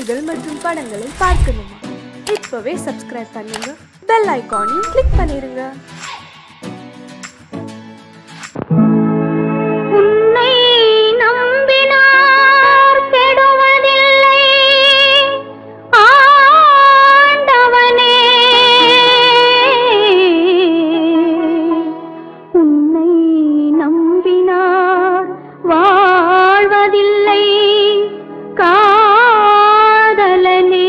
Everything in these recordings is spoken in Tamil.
செய்திகள் மற்றும் படங்களை பார்க்கணுமா இப்பவே சப்ஸ்கிரைப் பண்ணுங்க பெல் ஐகானையும் கிளிக் பண்ணிருங்க உன்னை நம்பினார் கெடுவதில்லை ஆண்டவனே உன்னை நம்பினார் வாழ்வதில்லை காதலனே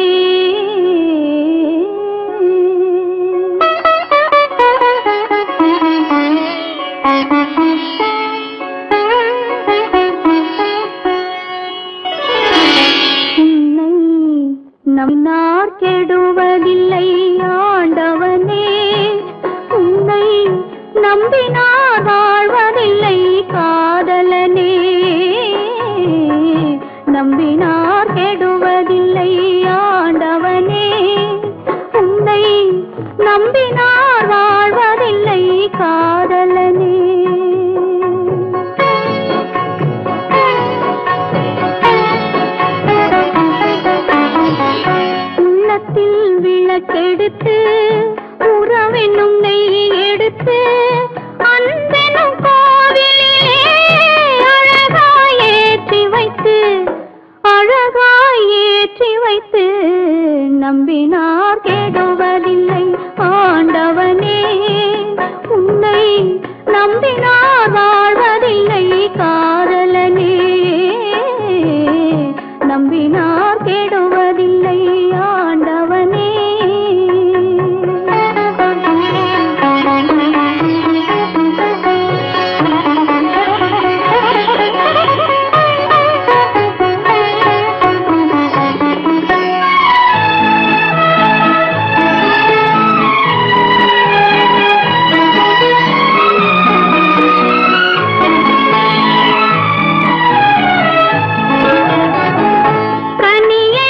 உன்னை நம்பினார் கெடுவதில்லை ஆண்டவனே உன்னை நம்பினார் வாழ்வதில்லை காதலனே நம்பினார் கெடுவதில்லை ஆண்டவனே உன்னை நம்பினார் வாழ்வதில்லை காதலனே உள்ளத்தில் விளக்கெடுத்து உறவென்னும் நெய் எடுத்து அன்பெனும் கோவிலிலே அழகாய் ஏற்றி வைத்து அழகாய் ஏற்றி வைத்து நம்பினார் கெடுவதில்லை ஆண்டவனே உன்னை நம்பினார் வாழ்வதில்லை காதலனே நம்பினார் கெடுவதில்லை ஆண்டவனே கனிய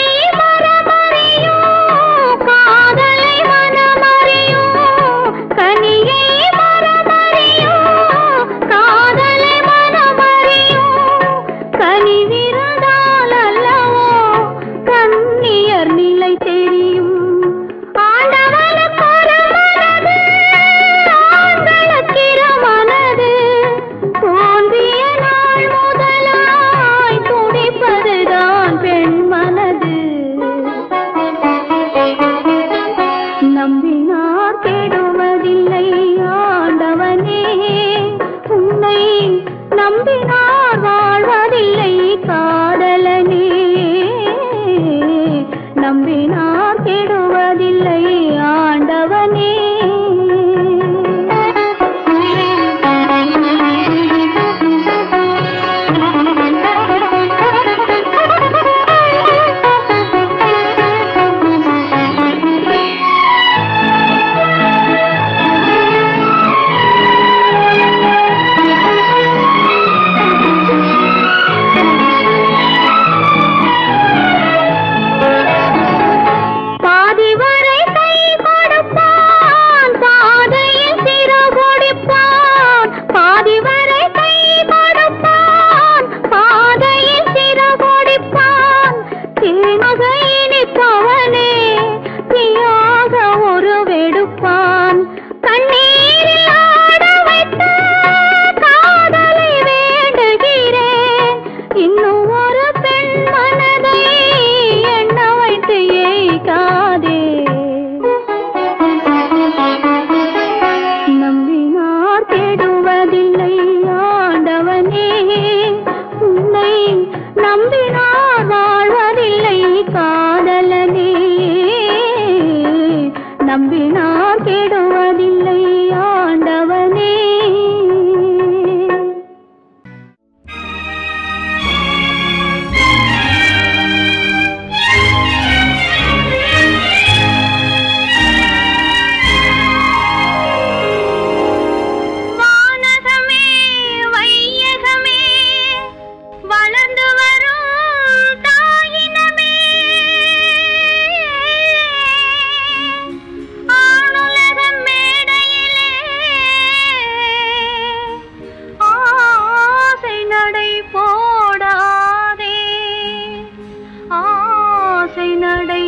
ஆசை நடை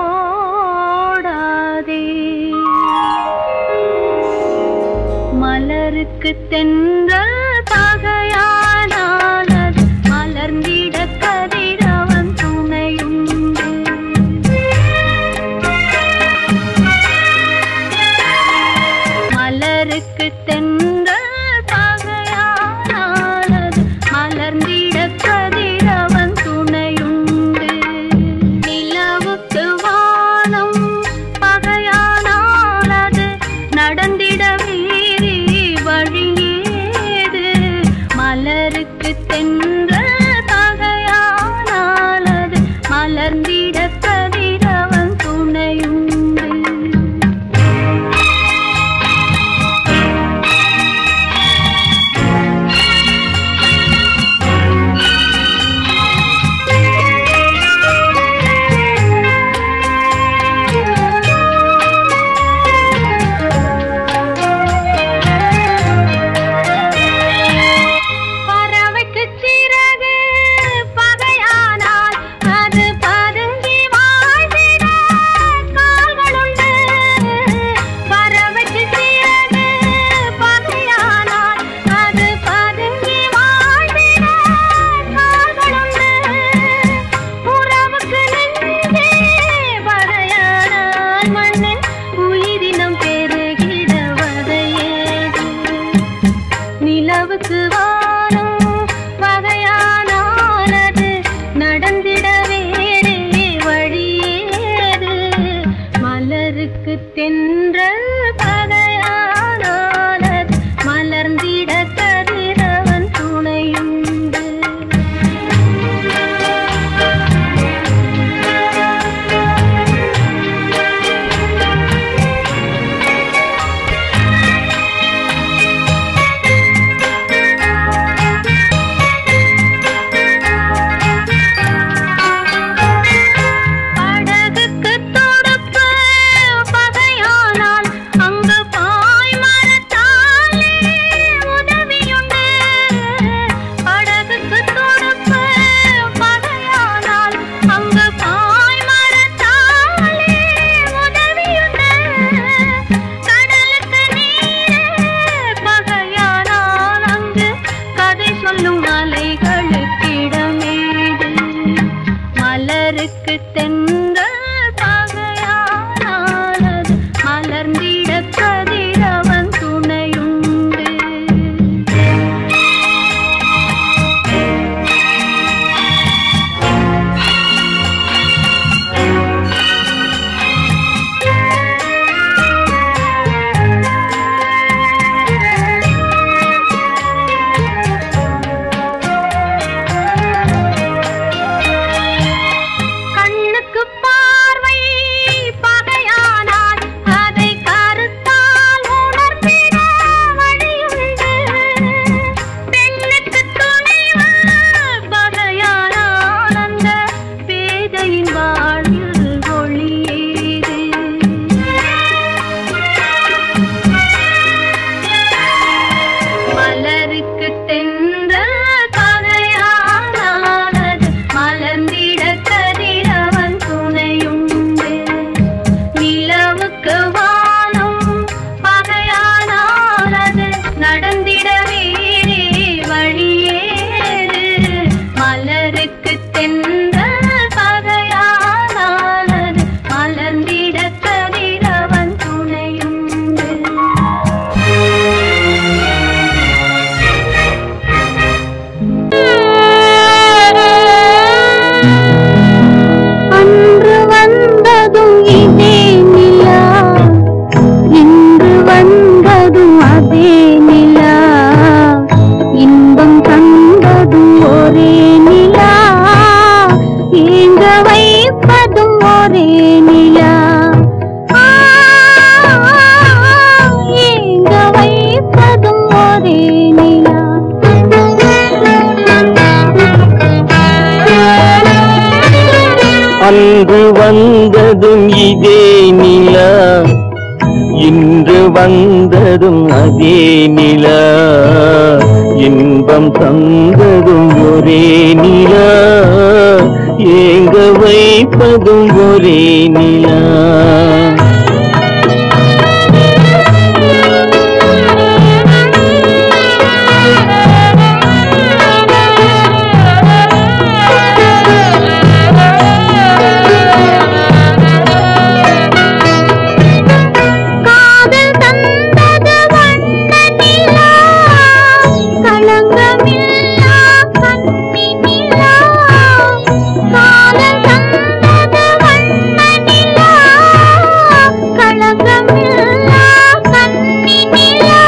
போடாதே மலருக்கு தென்றல் பகையானால் அது மலர்ந்திட கதிரவன் துணையுண்டு மலருக்கு தென்றல் பகையானால் அது மலர்ந்திட கதிரவன் துணையுண்டு நிலவுக்கு வானம் பகையானால் அது நடந்திட வேறே வழியேது மலருக்கு தென்றல் பகையானால் அது மலர்ந்திட கதிரவன் துணையுண்டு பறவைக்கு சிறகு பகையானால் அது பதுங்கி வாழ்ந்திட கால்களுண்டு பறவைக்கு சிறகு பகையானால் அது பதுங்கி வாழ்ந்திட கால்களுண்டு உறவுக்கு நெஞ்சே பகையானால் மண்ணின் உயிரினம் பெருகிட வதையேது நிலவுக்கு வானம் வகையானானது நடந்திட வேறே வழியேது மலருக்கு தென்றல் பகையானானது மலர்ந்திட கதிரவன் துணையுண்டு படகுக்கு துடுப்பு பகையானால் அங்கு பாய் மரத்தாலே உதவியுண்டு படகுக்கு துடுப்பு பகையானால் அங்கு பாய் மரத்தாலே உதவியுண்டு கடலுக்கு நீரே பகையானால் அங்கு கதை சொல்லும் அலைகளுக்கு இடமேது மலருக்கு தென்றல் பகையானால் அது மலர்ந்திட கதிரவன் துணையுண்டு கண்ணுக்கு பார்வை பகையானால் அதை கருத்தால் உணர்ந்திட வழியுண்டு பெண்ணுக்கு துணைவு பகையானால் அந்த பேதையின் வாழ்வில் ஒளியேது மலருக்கு தென்றல் பகையானானது மலர்ந்திட கதிரவன் துணையுண்டு நிலவுக்கு வானம் பகையானானது நடந்திட வேறே வழியேது மலருக்கு தென்றல் பகையானானது மலர்ந்திட கதிரவன் துணையுண்டு அன்று வந்ததும் இதே நிலா இன்று வந்ததும் அதே நிலா இன்பம் தந்ததும் ஒரே நிலா ஏங்க வைப்பதும் ஒரே நிலா ஆ, ஏங்க வைப்பதும் ஒரே நிலா அன்று வந்ததும் இதே நிலா இன்று வந்ததும் அதே நிலா இன்பம் தந்ததும் ஒரே நிலா ஏங்க வைப்பதும் ஒரே நிலா காதல் தந்தது வண்ண நிலா களங்கமில்லா கண்ணி நிலா காதல் தந்தது வண்ண நிலா களங்கமில்லா கண்ணி நிலா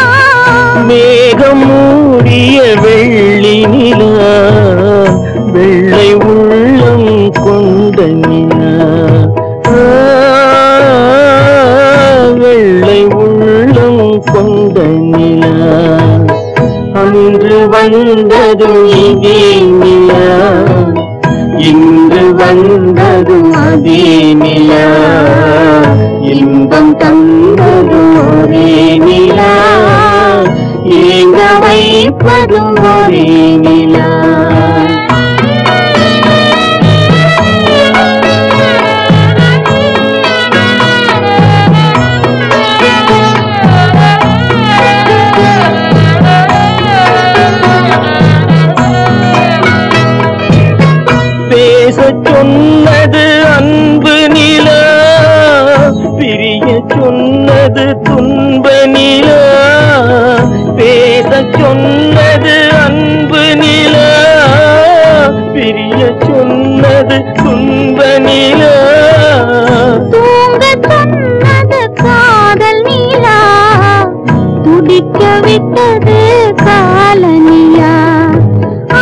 மேகம் மூடிய வெள்ளி நிலா வெள்ளை உள்ளம் கொண்ட நிலா ஆ, வெள்ளை உள்ளம் கொண்ட நிலா அன்று வந்ததும் இதே நிலா இன்று வந்ததும் அதே நிலா இன்பம் தந்ததும் ஒரே நிலா ஏங்க வைப்பதும் ஒரே நிலா பேசச் சொன்னது அன்பு நிலா பிரிய சொன்னது துன்ப நிலா பேசச் சொன்னது அன்பு நிலா பிரிய சொன்னது துன்ப நிலா தூங்க சொன்னது காதல் நீலா துடிக்க விட்டது கால நிலா ஆ,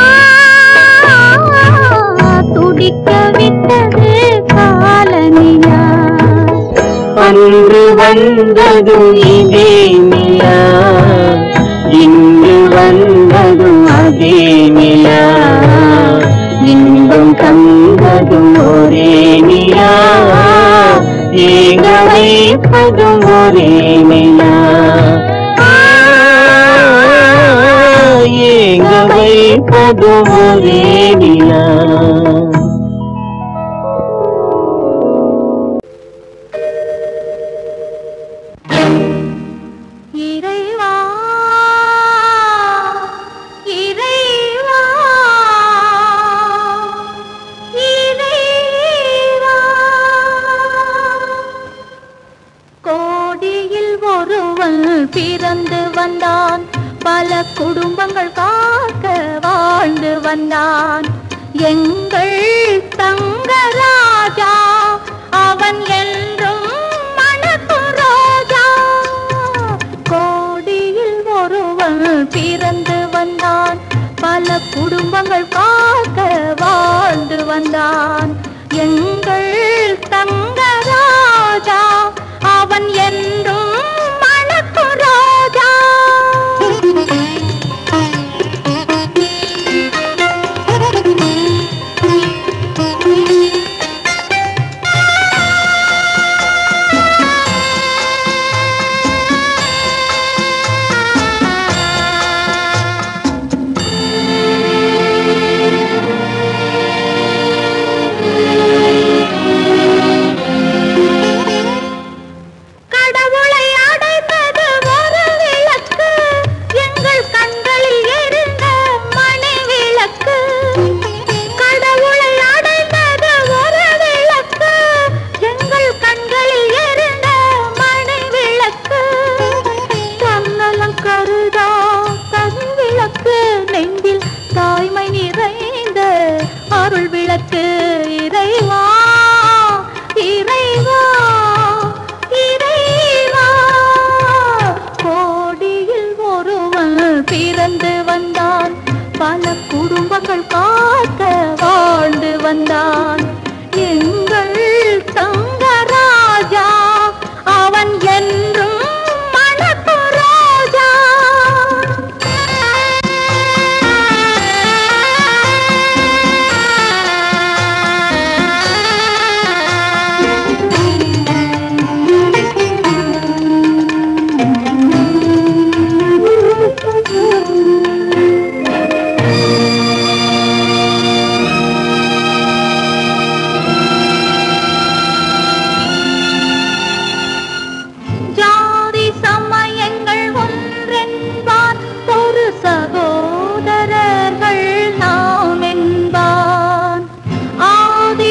துடிக்க விட்டது கால நிலா அன்று வந்ததும் இதே நிலா இன்று வந்ததும் அதே நிலா இன்பம் தந்ததும் ஒரே நிலா ஏங்க வைப்பதும் ஒரே நிலா ஆ, ஏங்க வைப்பதும் ஒரே நிலா இறைவா இறைவா இறைவா கோடியில் ஒருவன் பிறந்து வந்தான் பல குடும்பங்கள் காக்க வாழ்ந்து வந்தான் எங்கள் தங்கராஜா அவன் என்றும் மணக்கும் ரோஜா கோடியில் ஒருவன் பிறந்து வந்தான் பல குடும்பங்கள் காக்க வாழ்ந்து வந்தான் எங்கள் தங்கராஜா அவன் என்றும் மணக்கும் ரோஜா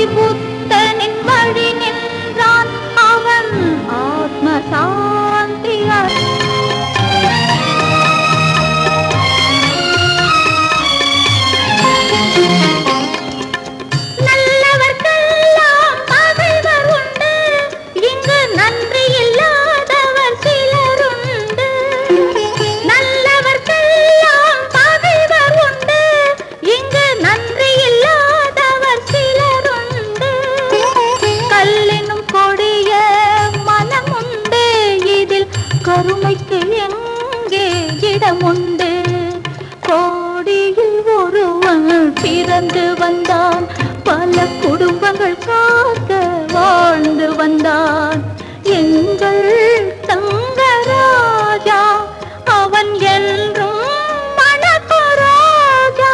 புத்தனின் வழி நின்றான் அவன் ஆத்ம சாந்தி நல்லவர்க்கெல்லாம் பகைவர் உண்டு இங்கு நன்றி இல்லாதவர் சிலருண்டு நல்லவர்க்கெல்லாம் பகைவர் உண்டு இங்கு நன்றி இல்லாதவர் சிலருண்டு கல்லினும் கொடிய மனம் உண்டு இதில் கருமைக்கு எங்கே இடமுண்டு கோடியில் ஒருவன் பிறந்து வந்தான் பல குடும்பங்கள் காக்க வாழ்ந்து வந்தான் எங்கள் தங்கராஜா அவன் என்றும் மணக்கராஜா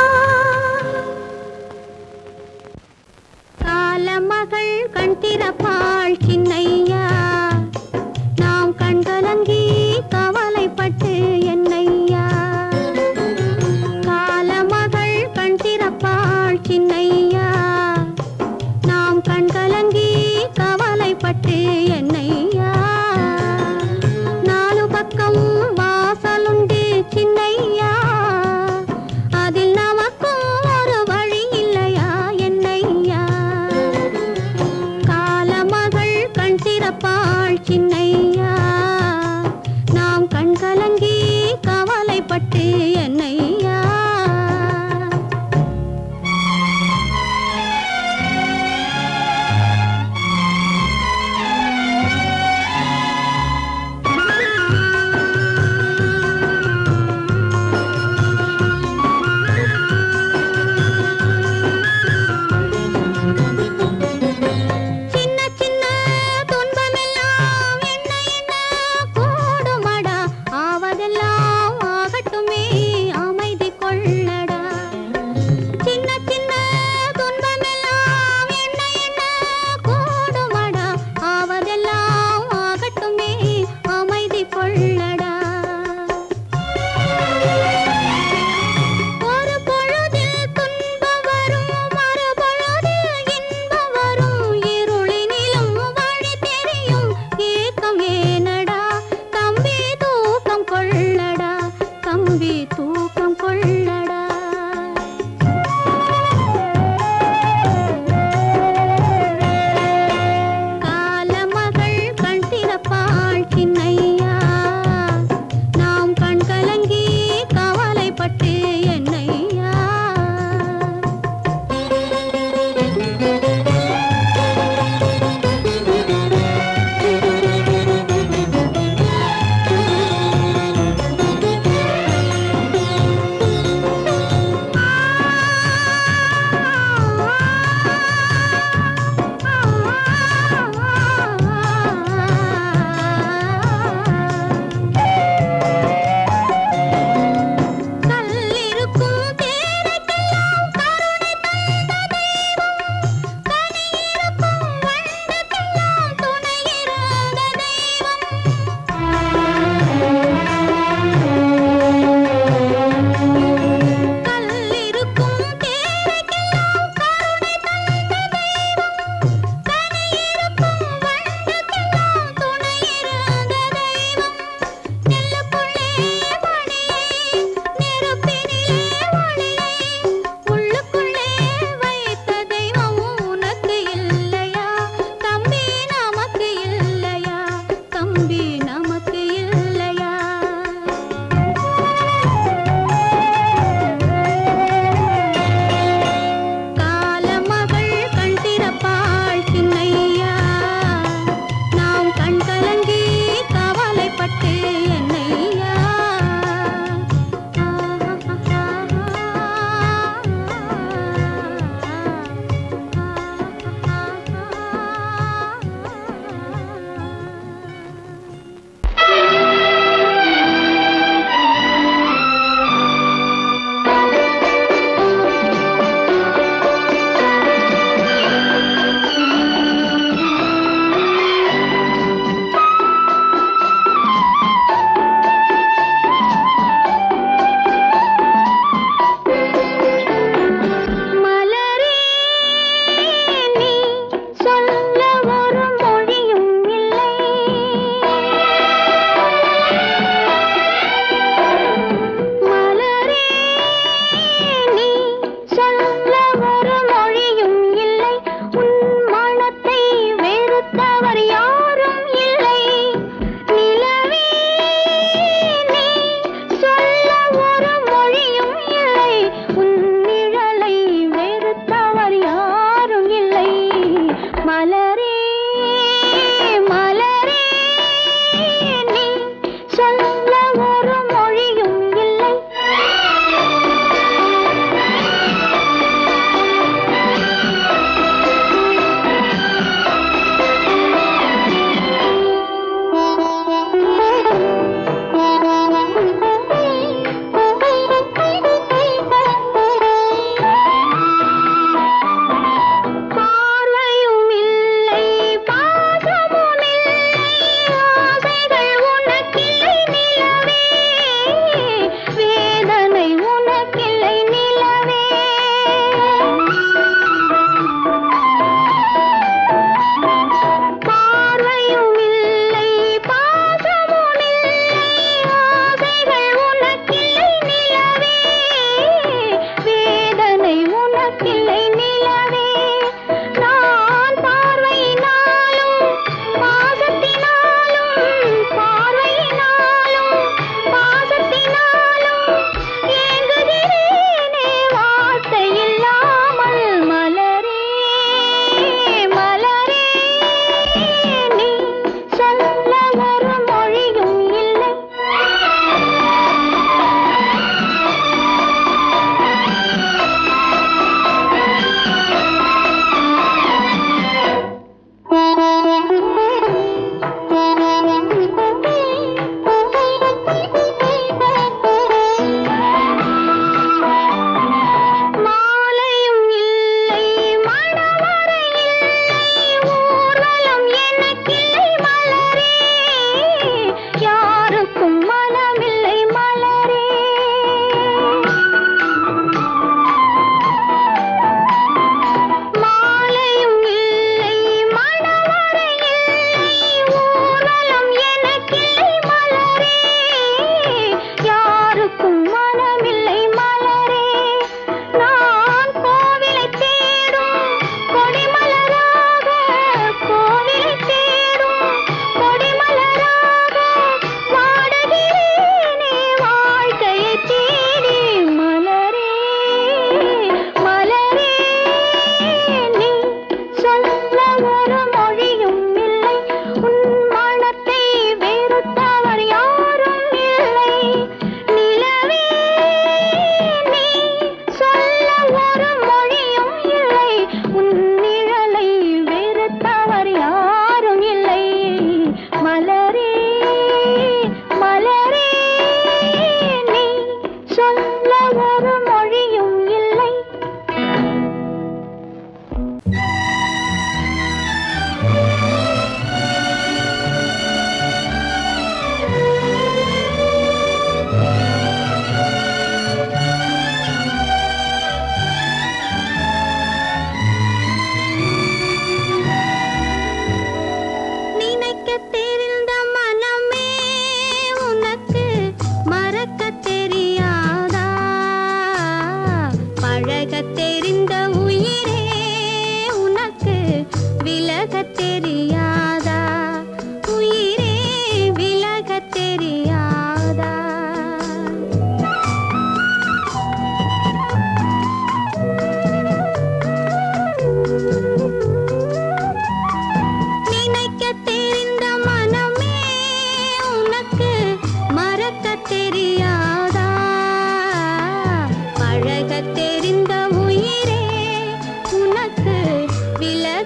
காலமகள் கண் திறப்பாள் சின்னையா நாம் கண்கலங்கி கவலைப்பட்டு என்னையா காலமகள் கண் திறப்பாள் சின்னையா நாம் கண்கலங்கி கவலைப்பட்டு என்னையா நாலு பக்கம் வாசலுண்டு சின்னையா அதில் நமக்கும் ஒரு வழி இல்லையா என்னையா காலமகள் கண் திறப்பா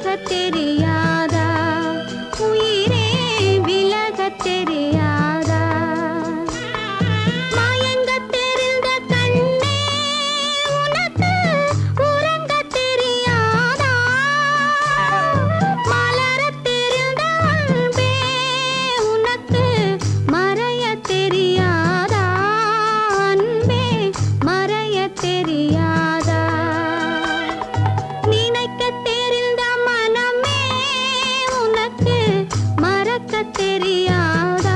விலகத் தெரியாதா உயிரே விலகத் தெரியாதா மயங்கத் தெரிந்த கண்ணே உனக்கு உறங்கத் தெரியாதா மலரத் தெரிந்த அன்பே உனக்கு மறையத் தெரியாதா அன்பே மறையத் தெரியாதா நினைக்கத் தெரிந்த மனமே உனக்கு மறக்கத் தெரியாதா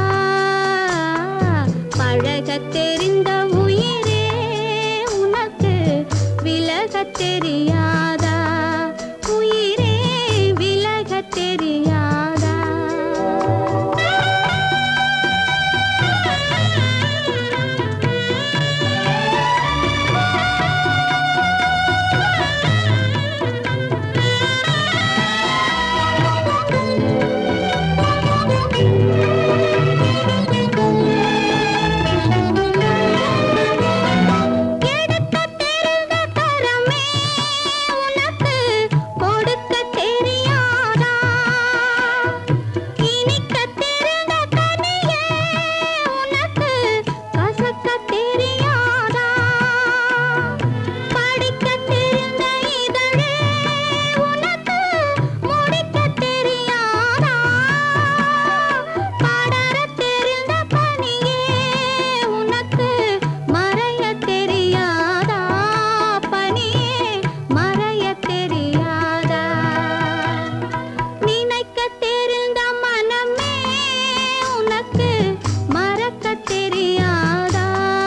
பழகத் தெரிந்த உயிரே உனக்கு விலகத் தெரியாதா உயிரே விலகத் தெரியாதா எடுக்கத் தெரிந்த கரமே உனக்கு கொடுக்கத் தெரியாதா இனிக்கத் தெரிந்த கனியே உனக்கு கசக்கத் தெரியாதா படிக்கத் தெரிந்த இதழே உனக்கு முடிக்கத் தெரியாதா படரத் தெரிந்த பனியே உனக்கு மறையத் தெரியாதா பனியே மறையத் தெரியாதா நினைக்கத் தெரிந்த மனமே உனக்கு மறக்கத் தெரியாதா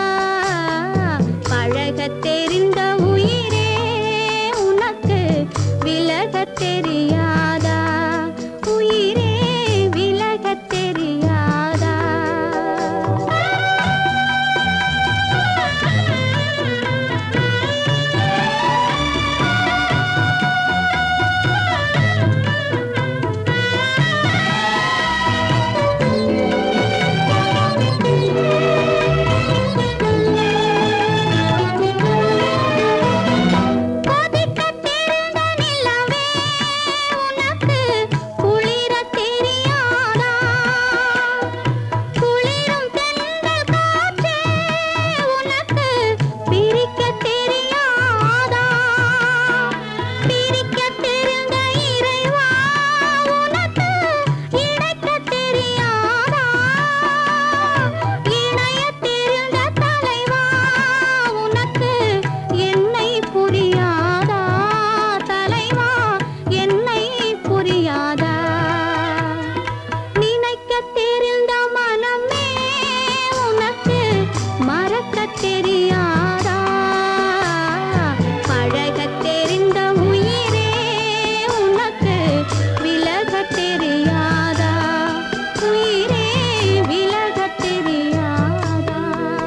பழகத் தெரிந்த உயிரே உனக்கு விலகத் தெரியாதா உயிரே விலகத் தெரியாதா கொதிக்கத் தெரிந்த நிலவே உனக்கு குளிரத் தெரியாதா குளிரும் தென்றல் காற்றே உனக்கு பிரிக்கத் தெரியாதா பிரிக்கத் தெரிந்த இறைவா உனக்கு இணைக்கத் தெரியாதா இணையத் தெரிந்த தலைவா உனக்கு என்னை புரியாதா தலைவா என்னை புரியாதா நினைக்கத் தெரிந்த மனமே உனக்கு மறக்கத் தெரியாதா பழகத் தெரிந்த உயிரே உனக்கு விலகத் தெரியாதா உயிரே விலகத் தெரியாதா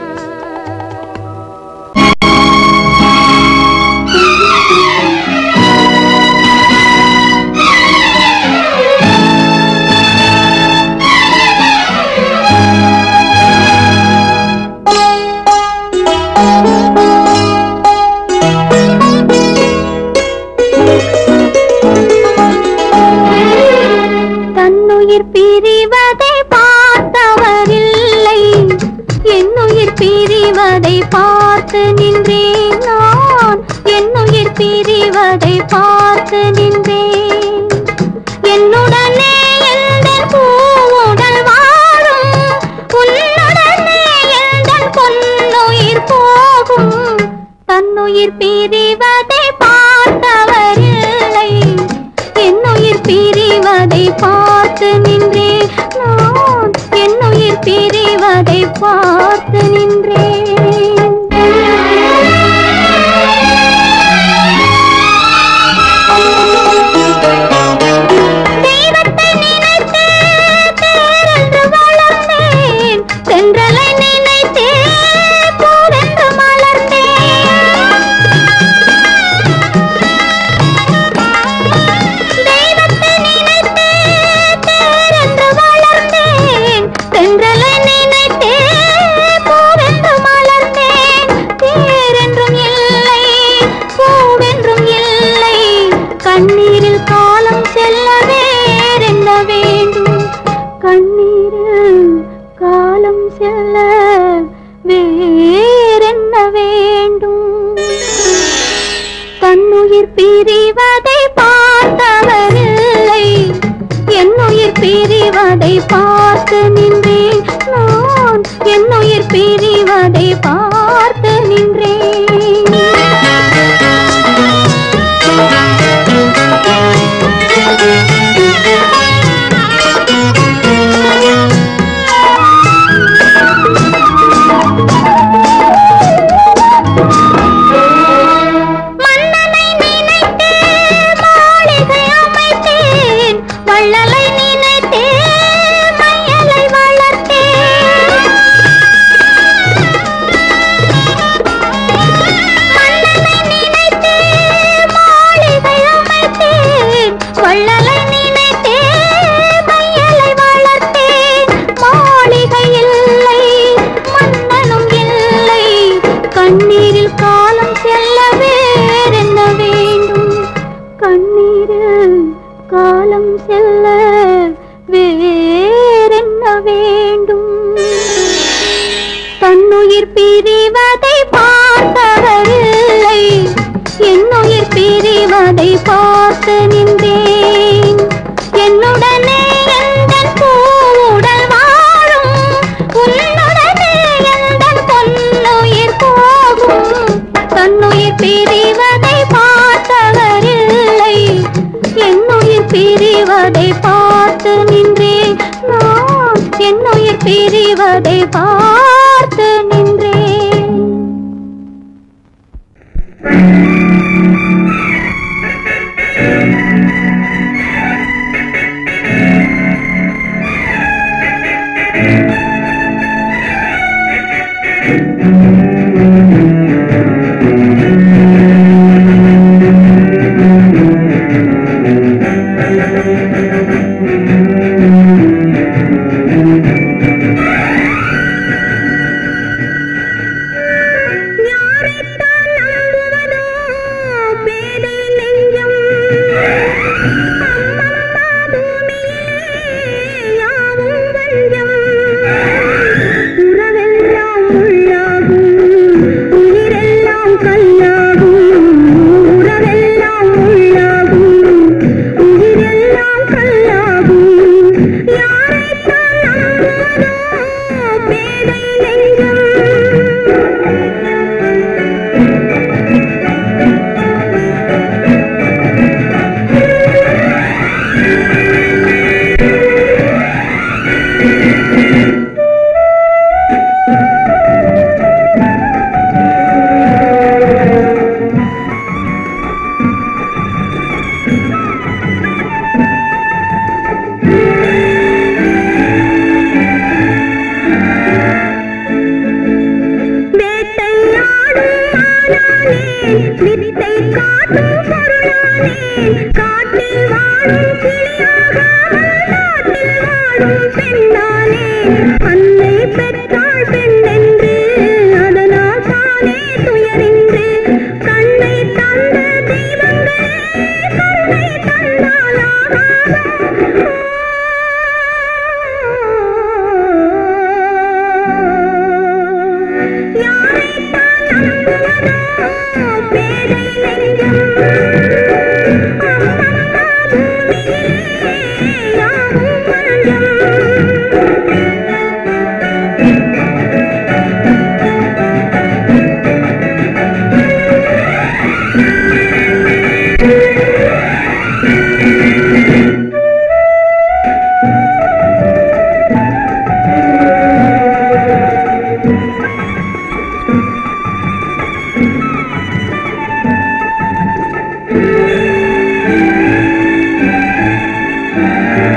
தன்னுயிர் பிரிவதை பார்த்தவரில்லை என்னுயிர் பிரிவதை பார்த்து நின்றேன் நான் என்னுயிர் பிரிவதை பார்த்து நின்றேன் என்னுடனே எந்தன் பூவுடல் வாழும் உன்னுடனே எந்தன் பொன்னுயிர் போகும் தன்னுயிர் பிரிவதை பார்த்தவரில்லை என்னுயிர் பிரிவதை பார்த்து நின்றேன் நான் என்னுயிர் பிரிவதை பார்த்து நின்றேன் தெய்வத்தை நினைத்தே தேரென்று வளர்ந்தேன் தென்றலை நினைத்தே பூவென்று மலர்ந்தேன் தெய்வத்தை நினைத்தே தேரென்று வளர்ந்தேன் தென்றலை நினைத்தே பூவென்று மலர்ந்தேன் பார்த்து நின்றேன் நான் என்னுயிர் பிரிவதை பார்த்து நின்றேன் மன்னனை நினைத்தே மாளிகை அமைத்தேன் வள்ளலை நினைத்தே மையலை வளர்த்தேன் மன்னனை நினைத்தே மாளிகை அமைத்தேன் வள்ளலை நினைத்தே மையலை வளர்த்தேன் மாளிகை இல்லை மன்னனும் இல்லை கண்ணீரில் காலம் செல்ல வேறென்ன வேண்டும் கண்ணீரில் காலம் செல்ல வேறென்ன வேண்டும் தன்னுயிர் பிரிவதை பார்த்தவரில்லை என்னுயிர் பிரிவதை பார்த்து நின்றேன் என்னுடனே எந்தன் பூவுடல் வாழும் உன்னுடனே எந்தன் பொன்னுயிர் போகும் தன்னுயிர் பிரிவதை பார்த்தவரில்லை என்னுயிர் பிரிவதை பார்த்து நின்றேன் நான் என்னுயிர் பிரிவதை பார்த்து நின்றேன் யாரைத்தான் நம்புவதோ பேதை நெஞ்சம் அம்மம்மா பூமியே யாவும் வஞ்சம் உறவெல்லாம் உள்ளாகும் உயிரெல்லாம் கல்லாகும் உறவெல்லாம் உள்ளாகும் உயிரெல்லாம் கல்லாகும் யாரைத்தான் நம்புவதோ பேதை நெஞ்சம் வேட்டையாடும் மானானேன் வித்தை காட்டும் பொருளானேன் காட்டில் வாழும் கிளியாகாமல் நாட்டில் வாழும் பெண்ணானேன் அன்னை பெற்றாள் பெண்ணென்று அதனால் தானே துயரின்று கண்ணை தந்த தெய்வங்களே கண்ணை தந்தாலாகாதோ யாரைத்தான் நம்புவதோ பேதை நெஞ்சம் அம்மம்மா பூமியே யாவும் வஞ்சம் ஆ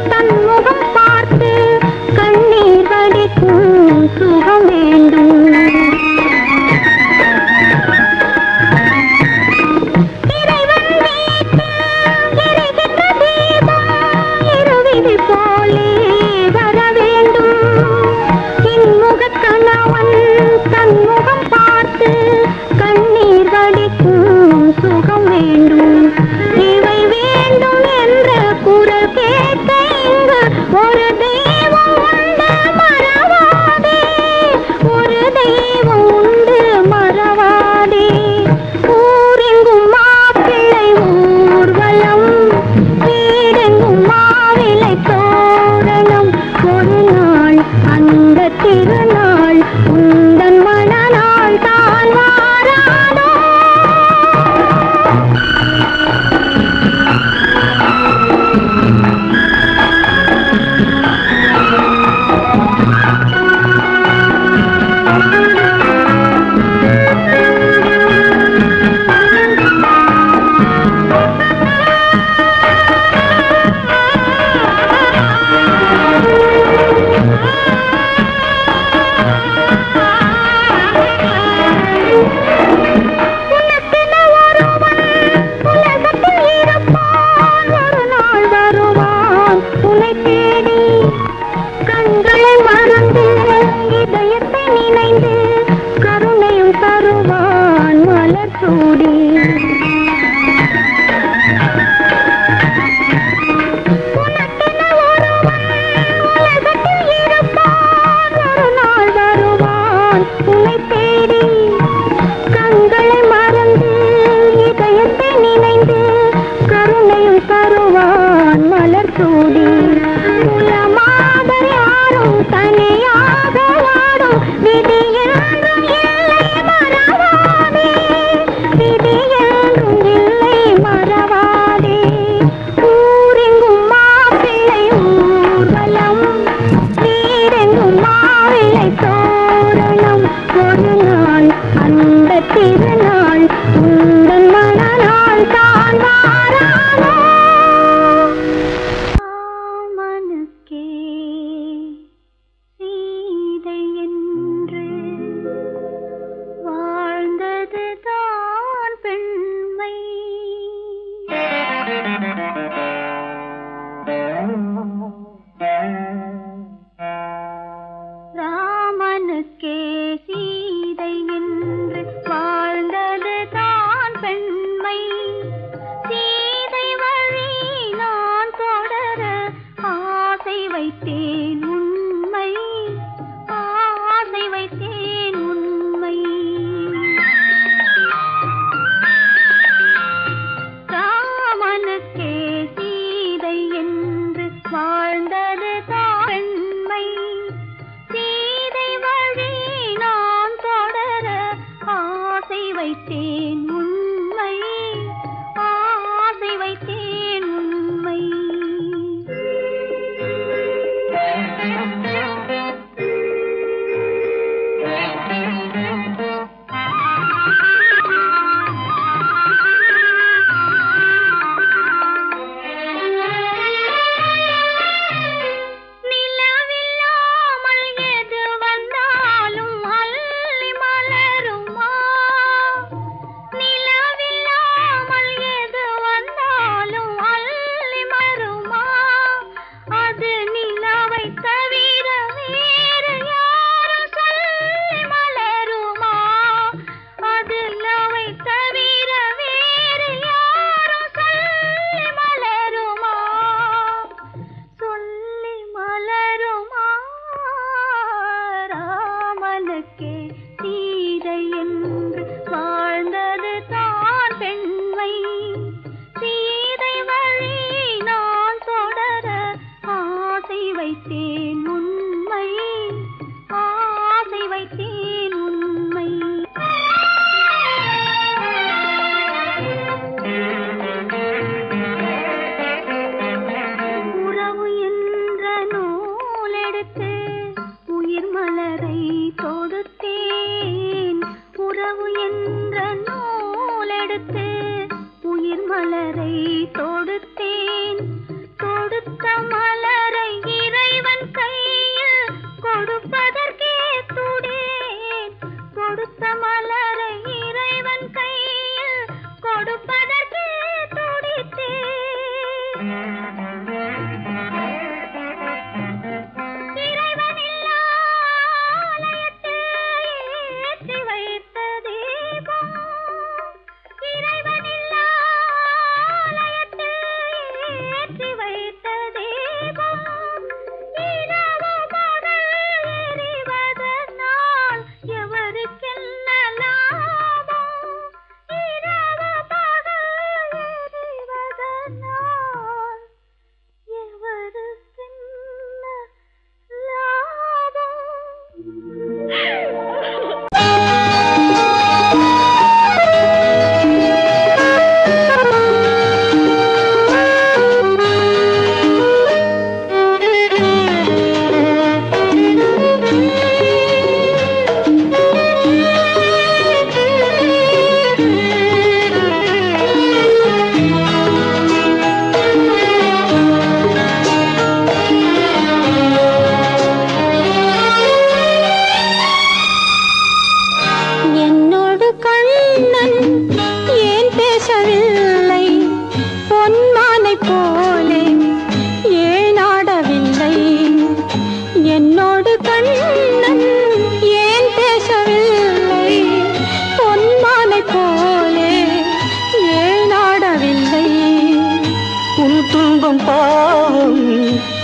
தன்முகம் பார்த்து கண்ணீர் வடிக்கும் சுகம் வேண்டும் இறைவன் வீட்டில் எரிகின்ற தீபம் இருவிழி போலே வர வேண்டும் இன்முகக் கணவன் தன்முகம் பார்த்து கண்ணீர் வடிக்கும் சுகம் வேண்டும் இவை வேண்டும் என்ற குரல் கேட்க இங்கு ஒரு தெய்வம் உண்டு மறவாதே ஒரு தெய்வம் உண்டு மறவாதே ஊரெங்கும் மாப்பிள்ளை ஊர்வலம் வீடெங்கும் மாவிலை தோரணம் ஒரு நாள் அந்த திருநாள் உந்தன் மணநாள் தான் வாராதோ உனக்கென ஒருவன் உலகத்தில் இருப்பான் ஒரு நாள் வருவான் உன்னை தேடி கண்களை மறந்து இதயத்தை நினைந்து கருணையும் தருவான் மலர் சூடி உனக்கென ஒருவன் உலகத்தில் இருப்பான் ஒரு நாள் வருவான் உன்னை தேடி கண்களை மறந்து இதயத்தை நினைந்து கருணையும் தருவான் மலர் சூடி உலமாக யாரும் தனியாக வாடும் விதி என்றும் இல்லை மறவாதே விதி என்றும் இல்லை மறவாதே ஊரெங்கும் மாப்பிள்ளை ஊர்வலம் வீடெங்கும் மாவிலை தோரணம் ஒரு நாள் அந்த திருநாள் உந்தன் மணநாள் தான் வாராதோ ராமனுக்கே சீதை என்று வாழ்ந்தது தான் பெண்மை ராமனுக்கே சீதை என்று வாழ்ந்தது தான் பெண்மை சீதை வழி நான் தொடர ஆசை வைத்தேன் உண்மை ஆசை வைத்தேன் உண்மை ராமனுக்கே சீதை என்று வாழ்ந்தது தான் பெண்மை சீதை வழி நான் தொடர ஆசை வைத்தேன் உண்மை ஆசை வைத்தேன் உண்மை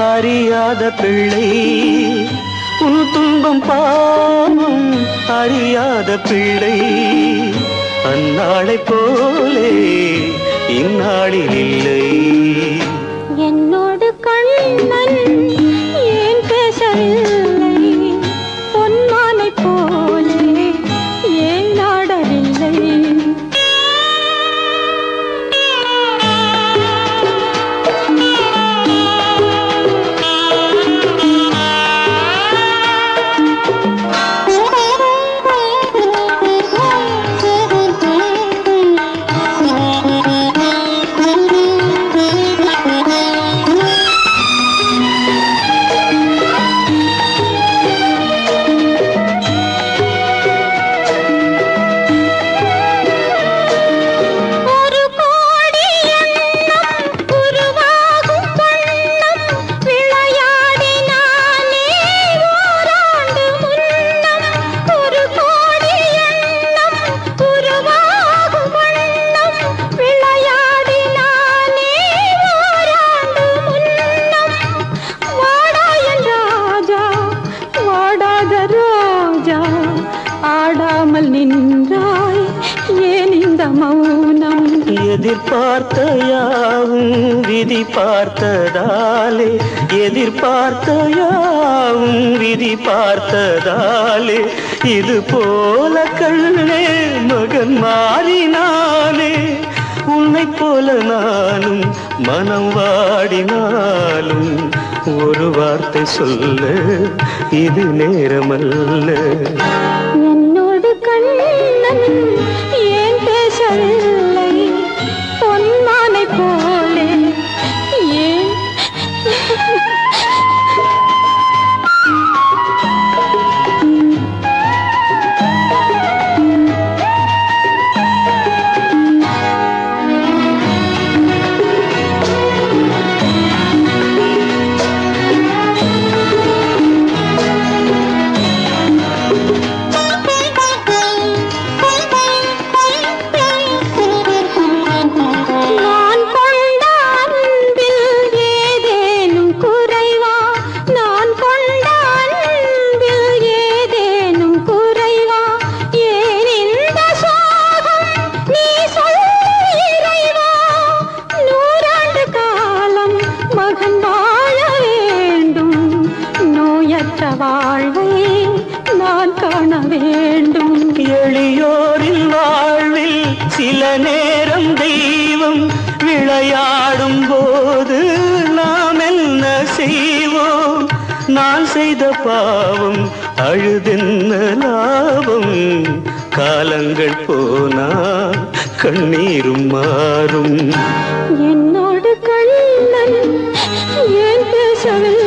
அறியாத பிள்ளை உன் துன்பம் பாவம் அறியாத பிள்ளை அந்நாளை போலே இந்நாளில் இல்லை என்னோடு கண்ணன் ஏன் பேசவில்லை பொன்மானை போலே ஏன் நாடவில்லை ஒரு கோடி எண்ணம் உருவாகும் வண்ணம் விளையாடினானே ஓராண்டு முன்னம் ஒரு கோடி எண்ணம் உருவாகும் வண்ணம் விளையாடினானே ஓராண்டு முன்னம் வாடா என் ராஜா வாடாத ரோஜா ஆடாமல் நின்றாய் ஏன் இந்த மௌனம் எதிர்பார்த்த யாவும் விதி பார்த்ததாலே எதிர்பார்த்த யாவும் விதி பார்த்ததாலே இது போல கண்ணே மகன் மாறினானே உன்னை போல நானும் மனம் வாடினாலும் ஒரு வார்த்தை சொல்ல இது நேரமல்ல என்னோடு கண்ணன் ஏன் பேசவில்லை பொன்மானை போலே ஏன் நான் கொண்ட அன்பில் ஏதேனும் குறைவா நான் கொண்ட அன்பில் ஏதேனும் குறைவா ஏன் இந்த சோகம் நீ சொல் இறைவா நூறாண்டு காலம் மகன் வாழ வேண்டும் நோயற்ற வாழ்வை நான் காண வேண்டும் எளியோரின் வாழ்வில் சில நேரம் தெய்வம் விளையாடும் போது நாம் என்ன செய்வோம் நான் செய்த பாவம் அழுதென்ன லாபம் காலங்கள் போனால் கண்ணீரும் மாறும் என்னோடு கண்ணன் ஏன் பேசவில்லை